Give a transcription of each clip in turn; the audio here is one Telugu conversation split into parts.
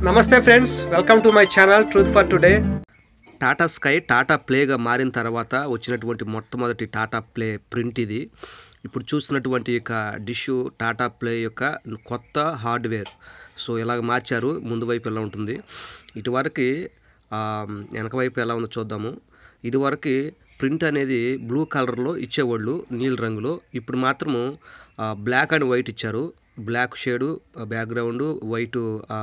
నమస్తే friends welcome to my channel truth for today Tata sky Tata ప్లేగా మారిన తర్వాత వచ్చినటువంటి మొట్టమొదటి టాటా ప్లే ప్రింట్ ఇది ఇప్పుడు చూస్తున్నటువంటి యొక్క డిష్ టాటా ప్లే యొక్క కొత్త హార్డ్వేర్ సో ఇలాగ మార్చారు ముందు వైపు ఎలా ఉంటుంది ఇటువరకు ఆ, వెనక వైపు ఎలా ఉందో చూద్దాము ఇదివరకు ప్రింట్ అనేది బ్లూ కలర్లో ఇచ్చేవాళ్ళు నీలి రంగులో ఇప్పుడు మాత్రము ఆ, బ్లాక్ అండ్ వైట్ ఇచ్చారు black shade background white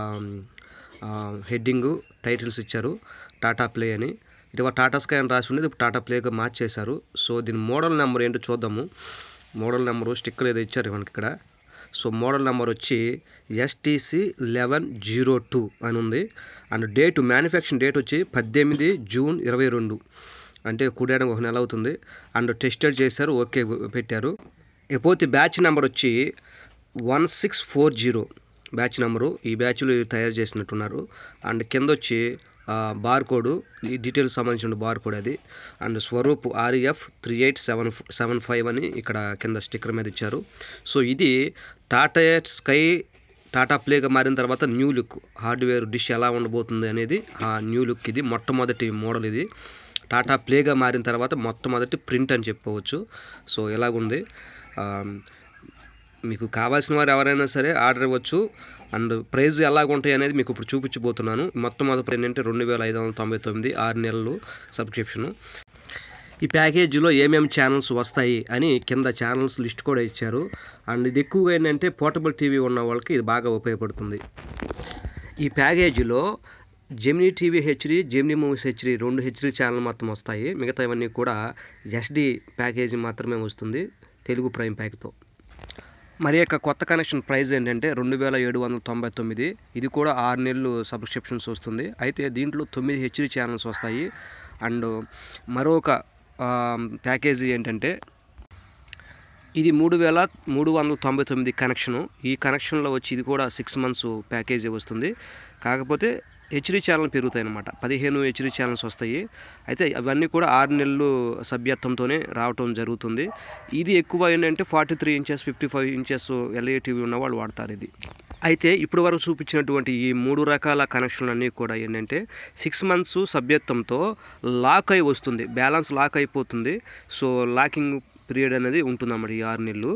heading titles ఇచ్చారు టాటా ప్లే అని ఇటీవల టాటా స్కై అని రాసి ఉండేది ఇప్పుడు టాటా ప్లేగా మార్చేశారు సో దీని మోడల్ నెంబర్ ఏంటో చూద్దాము మోడల్ నెంబరు స్టిక్కర్ ఏదో ఇచ్చారు మనకి ఇక్కడ సో మోడల్ నెంబర్ వచ్చి ఎస్టీసీ లెవెన్ జీరో టూ అని ఉంది అండ్ డేట్ మ్యానుఫ్యాక్చరింగ్ డేట్ వచ్చి పద్దెనిమిది జూన్ ఇరవై రెండు అంటే కూడడానికి ఒక నెల అవుతుంది అండ్ టెస్టెడ్ చేశారు ఓకే పెట్టారు ఇకపోతే బ్యాచ్ నెంబర్ వచ్చి one six four zero batch number ఈ బ్యాచ్లు తయారు చేసినట్టున్నారు అండ్ కింద వచ్చి బార్ కోడ్ ఈ డీటెయిల్స్ సంబంధించిన బార్ కోడ్ అది and Swaroop RF three eight seven seven five అని ఇక్కడ కింద స్టిక్కర్ మీద ఇచ్చారు సో ఇది టాటా స్కై టాటా ప్లేగా మారిన తర్వాత న్యూ లుక్ హార్డ్వేర్ డిష్ ఎలా ఉండబోతుంది అనేది ఆ న్యూ లుక్ ఇది మొట్టమొదటి మోడల్ ఇది టాటా ప్లేగా మారిన తర్వాత మొట్టమొదటి ప్రింట్ అని చెప్పుకోవచ్చు సో ఎలాగుంది ఆ, మీకు కావాల్సిన వారు ఎవరైనా సరే ఆర్డర్ ఇవ్వచ్చు అండ్ ప్రైస్ ఎలాగ ఉంటాయి అనేది మీకు ఇప్పుడు చూపించబోతున్నాను మొత్తం మొదటి ఏంటంటే రెండు వేల ఐదు వందల తొంభై తొమ్మిది ఆరు నెలలు సబ్స్క్రిప్షను ఈ ప్యాకేజీలో ఏమేమి ఛానల్స్ వస్తాయి అని కింద ఛానల్స్ లిస్ట్ కూడా ఇచ్చారు అండ్ ఇది ఎక్కువగా ఏంటంటే పోర్టబుల్ టీవీ ఉన్న వాళ్ళకి ఇది బాగా ఉపయోగపడుతుంది ఈ ప్యాకేజీలో Gemini TV HD Gemini movies HD రెండు హెచ్డి ఛానల్ మొత్తం వస్తాయి మిగతా ఇవన్నీ కూడా ఎస్డి ప్యాకేజీ మాత్రమే వస్తుంది తెలుగు ప్రైమ్ ప్యాక్తో మరి యొక్క కొత్త కనెక్షన్ ప్రైస్ ఏంటంటే రెండు వేల ఏడు వందల తొంభై తొమ్మిది ఇది కూడా ఆరు నెలలు సబ్స్క్రిప్షన్స్ వస్తుంది అయితే దీంట్లో తొమ్మిది హెచ్డి ఛానల్స్ వస్తాయి అండ్ మరొక ఆ, ప్యాకేజీ ఏంటంటే ఇది మూడు వేల మూడు వందల తొంభై తొమ్మిది కనెక్షను ఈ కనెక్షన్లో వచ్చి ఇది కూడా సిక్స్ మంత్స్ ప్యాకేజీ వస్తుంది కాకపోతే హెచ్డి ఛానల్ పెరుగుతాయి అన్నమాట పదిహేను హెచ్డి ఛానల్స్ వస్తాయి అయితే అవన్నీ కూడా ఆరు నెలలు సభ్యత్వంతోనే రావటం జరుగుతుంది ఇది ఎక్కువ ఏంటంటే forty three inches fifty five inches LED TV ఉన్న వాళ్ళు వాడతారు ఇది అయితే ఇప్పుడు వరకు చూపించినటువంటి ఈ మూడు రకాల కనెక్షన్లు అన్నీ కూడా ఏంటంటే సిక్స్ మంత్స్ సభ్యత్వంతో లాక్ అయి వస్తుంది బ్యాలెన్స్ లాక్ అయిపోతుంది సో లాకింగ్ పీరియడ్ అనేది ఉంటుందన్నమాట ఈ ఆరు నెలలు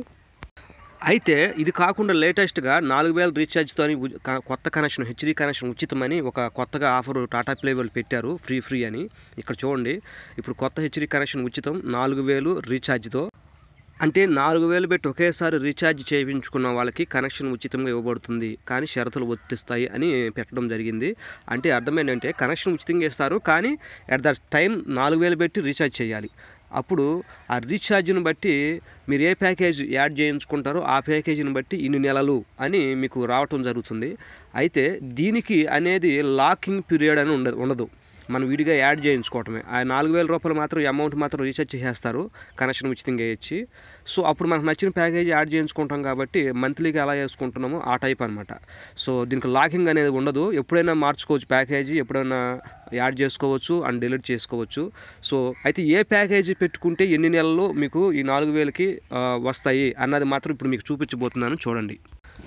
అయితే ఇది కాకుండా లేటెస్ట్గా నాలుగు వేల రీఛార్జ్తో అని ఉ- క- కొత్త కనెక్షన్ హెచ్డి కనెక్షన్ ఉచితమని ఒక కొత్తగా ఆఫర్ టాటా ప్లే వాళ్ళు పెట్టారు ఫ్రీ ఫ్రీ అని ఇక్కడ చూడండి ఇప్పుడు కొత్త హెచ్డి కనెక్షన్ ఉచితం నాలుగు వేలు రీఛార్జ్తో అంటే నాలుగు వేలు పెట్టి ఒకేసారి రీఛార్జ్ చేయించుకున్న వాళ్ళకి కనెక్షన్ ఉచితంగా ఇవ్వబడుతుంది కానీ షరతులు వర్తిస్తాయి అని పెట్టడం జరిగింది అంటే అర్థం ఏంటంటే కనెక్షన్ ఉచితంగా ఇస్తారు కానీ అట్ ద టైం నాలుగు వేలు పెట్టి రీఛార్జ్ చేయాలి అప్పుడు ఆ రీఛార్జ్ని బట్టి మీరు ఏ ప్యాకేజ్ యాడ్ చేయించుకుంటారో ఆ ప్యాకేజీని బట్టి ఇన్ని నెలలు అని మీకు రావటం జరుగుతుంది అయితే దీనికి అనేది లాకింగ్ పీరియడ్ అని ఉండదు ఉండదు మనం విడిగా యాడ్ చేయించుకోవటమే ఆ నాలుగు వేల రూపాయలు మాత్రం అమౌంట్ మాత్రం రీఛార్జ్ చేసేస్తారు కనెక్షన్ ఉచితంగా ఇచ్చి సో అప్పుడు మనకు నచ్చిన ప్యాకేజీ యాడ్ చేయించుకుంటాం కాబట్టి మంత్లీగా ఎలా చేసుకుంటున్నామో ఆ టైప్ అనమాట సో దీనికి లాకింగ్ అనేది ఉండదు ఎప్పుడైనా మార్చుకోవచ్చు ప్యాకేజీ ఎప్పుడైనా యాడ్ చేసుకోవచ్చు అండ్ డిలీట్ చేసుకోవచ్చు సో అయితే ఏ ప్యాకేజీ పెట్టుకుంటే ఎన్ని నెలలు మీకు ఈ నాలుగు వేలకి ఆ, వస్తాయి అన్నది మాత్రం ఇప్పుడు మీకు చూపించబోతున్నాను చూడండి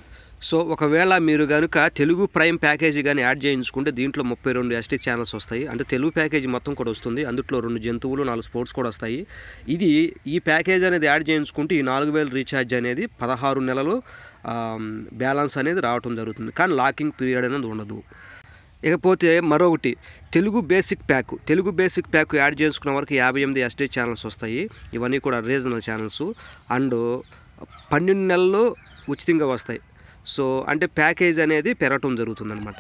సో ఒకవేళ మీరు కనుక తెలుగు ప్రైమ్ ప్యాకేజీ కానీ యాడ్ చేయించుకుంటే దీంట్లో ముప్పై రెండు ఎస్టీ ఛానల్స్ వస్తాయి అంటే తెలుగు ప్యాకేజీ మొత్తం కూడా వస్తుంది అందులో రెండు జంతువులు నాలుగు స్పోర్ట్స్ కూడా వస్తాయి ఇది ఈ ప్యాకేజ్ అనేది యాడ్ చేయించుకుంటే ఈ నాలుగు వేలు రీఛార్జ్ అనేది పదహారు నెలలు బ్యాలెన్స్ అనేది రావటం జరుగుతుంది కానీ లాకింగ్ పీరియడ్ అనేది ఉండదు ఇకపోతే మరొకటి Telugu basic pack Telugu basic pack add చేసుకున్న వరకు యాభై ఎనిమిది ఎస్టీ ఛానల్స్ వస్తాయి ఇవన్నీ కూడా రీజనల్ ఛానల్స్ అండ్ పన్నెండు నెలలు ఉచితంగా వస్తాయి సో అంటే ప్యాకేజ్ అనేది పెరగటం జరుగుతుందన్నమాట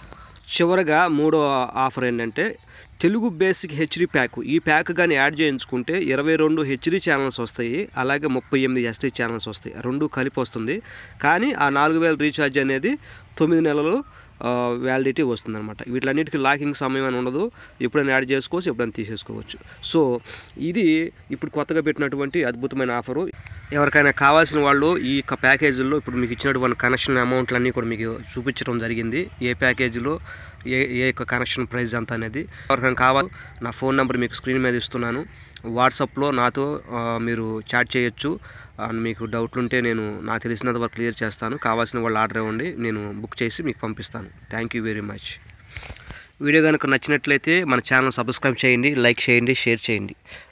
చివరగా మూడో ఆఫర్ ఏంటంటే తెలుగు బేసిక్ హెచ్డి ప్యాక్ ఈ ప్యాక్ కానీ యాడ్ చేయించుకుంటే ఇరవై రెండు హెచ్డి ఛానల్స్ వస్తాయి అలాగే ముప్పై ఎనిమిది ఎస్టీ ఛానల్స్ వస్తాయి రెండు కలిపి వస్తుంది కానీ ఆ నాలుగు వేల రీఛార్జ్ అనేది తొమ్మిది నెలలు వ్యాలిడిటీ వస్తుందన్నమాట వీటిలన్నిటికీ లాకింగ్ సమయం అని ఉండదు ఎప్పుడైనా యాడ్ చేసుకోవచ్చు ఎప్పుడైనా తీసేసుకోవచ్చు సో ఇది ఇప్పుడు కొత్తగా పెట్టినటువంటి అద్భుతమైన ఆఫరు ఎవరికైనా కావాల్సిన వాళ్ళు ఈ యొక్క ప్యాకేజీల్లో ఇప్పుడు మీకు ఇచ్చినటువంటి కనెక్షన్ అమౌంట్లన్నీ కూడా మీకు చూపించడం జరిగింది ఏ ప్యాకేజీలో ఏ ఏ యొక్క కనెక్షన్ ప్రైస్ అంత అనేది ఎవరికైనా కావాలి నా ఫోన్ నెంబర్ మీకు స్క్రీన్ మీద ఇస్తున్నాను వాట్సాప్లో నాతో ఆ, మీరు చాట్ చేయొచ్చు అండ్ మీకు డౌట్లు ఉంటే నేను నాకు తెలిసినంత వరకు క్లియర్ చేస్తాను కావాల్సిన వాళ్ళు ఆర్డర్ ఇవ్వండి నేను బుక్ చేసి మీకు పంపిస్తాను thank you very much video కనుక నచ్చినట్లయితే మన ఛానల్ సబ్స్క్రైబ్ చేయండి లైక్ చేయండి షేర్ చేయండి